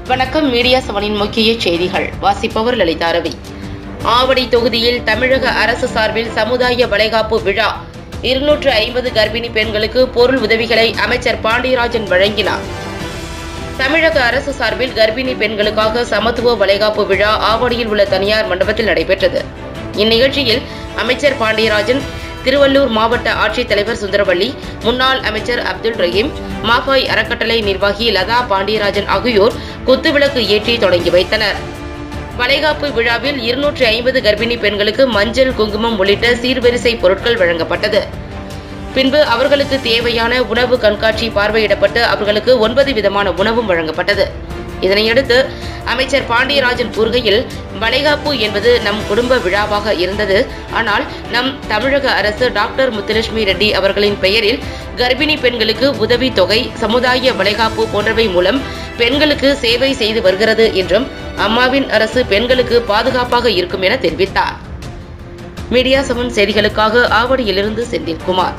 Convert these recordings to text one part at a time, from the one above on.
வணக்கம் மீடியா செவனின் முக்கிய செய்திகள் வாசிப்பவர் லலிதா ரவி ஆவடி தொகுதியில் தமிழக அரசு சார்பில் சமுதாய வளைகாப்பு விழா இருநூற்று ஐம்பது கர்ப்பிணி பெண்களுக்கு பொருள் உதவிகளை அமைச்சர் பாண்டியராஜன் வழங்கினார் தமிழக அரசு சார்பில் கர்ப்பிணி பெண்களுக்காக சமத்துவ வளைகாப்பு விழா ஆவடியில் உள்ள தனியார் மண்டபத்தில் நடைபெற்றது இந்நிகழ்ச்சியில் அமைச்சர் பாண்டியராஜன் திருவள்ளூர் மாவட்ட ஆட்சித்தலைவர் சுந்தரவள்ளி முன்னாள் அமைச்சர் அப்துல் ரஹீம் மாஃபாய் அறக்கட்டளை நிர்வாகி லதா பாண்டியராஜன் ஆகியோர் குத்துவிளக்கு ஏற்றி தொடங்கி வைத்தனர் வளைகாப்பு விழாவில் இருநூற்றி ஐம்பது கர்ப்பிணி பெண்களுக்கு மஞ்சள் குங்குமம் உள்ளிட்ட சீர்வரிசை பொருட்கள் வழங்கப்பட்டது பின்பு அவர்களுக்கு தேவையான உணவு கண்காட்சி பார்வையிடப்பட்டு அவர்களுக்கு ஒன்பது விதமான உணவும் வழங்கப்பட்டது இதனையடுத்து அமைச்சர் பாண்டியராஜன் கூறுகையில் வளைகாப்பு என்பது நம் குடும்ப விழாவாக இருந்தது ஆனால் நம் தமிழக அரசு டாக்டர் முத்துலட்சுமி ரெட்டி அவர்களின் பெயரில் கர்ப்பிணி பெண்களுக்கு உதவித் தொகை சமுதாய வளைகாப்பு போன்றவை மூலம் பெண்களுக்கு சேவை செய்து வருகிறது என்றும் அம்மாவின் அரசு பெண்களுக்கு பாதுகாப்பாக இருக்கும் என தெரிவித்தார் மீடியா செவன் செய்திகளுக்காக ஆவடியிலிருந்து Senthilkumar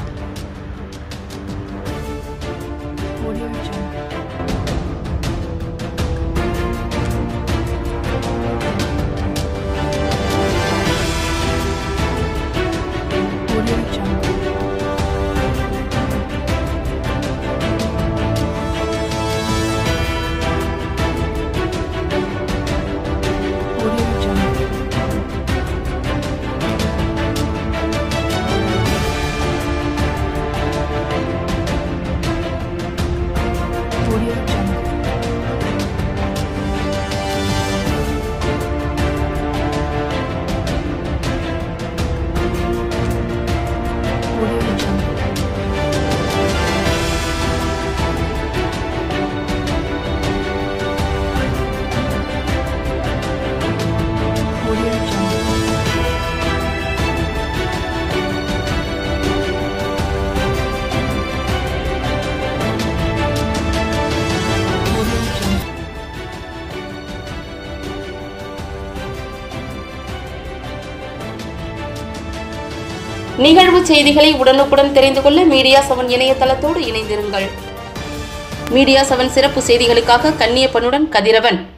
Audio Jungle. Audio Jungle. Audio Jungle. Audio Jungle. Audio Jungle. Audio Jungle. Audio Jungle. நிகழ்வு செய்திகளை உடனுக்குடன் தெரிந்து கொள்ள மீடியா செவன் இணையதளத்தோடு இணைந்திருங்கள் மீடியா செவன் சிறப்பு செய்திகளுக்காக கன்னியப்பனுடன் கதிரவன்